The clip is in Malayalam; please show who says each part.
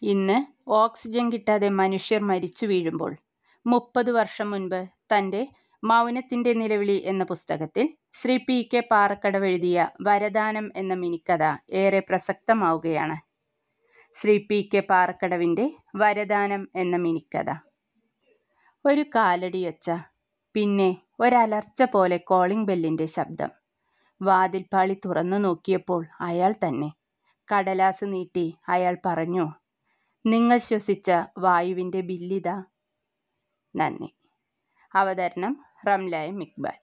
Speaker 1: ഇന്ന് ഓക്സിജൻ കിട്ടാതെ മനുഷ്യർ മരിച്ചു വീഴുമ്പോൾ മുപ്പത് വർഷം മുൻപ് തൻ്റെ മൗനത്തിൻ്റെ നിലവിളി എന്ന പുസ്തകത്തിൽ ശ്രീ പി കെ പാറക്കടവ് എഴുതിയ വരദാനം എന്ന മിനിക്കഥ ഏറെ പ്രസക്തമാവുകയാണ് ശ്രീ പി കെ പാറക്കടവിൻ്റെ വരദാനം എന്ന മിനിക്കഥ ഒരു കാലടിയൊച്ച പിന്നെ ഒരലർച്ച പോലെ കോളിംഗ് ബെല്ലിൻ്റെ ശബ്ദം വാതിൽപ്പാളി തുറന്നു നോക്കിയപ്പോൾ അയാൾ തന്നെ കടലാസ് നീട്ടി അയാൾ പറഞ്ഞു നിങ്ങൾ ശ്വസിച്ച വായുവിൻ്റെ ബില്ലിതാ നന്ദി അവതരണം റംലായ മിക്ബാൽ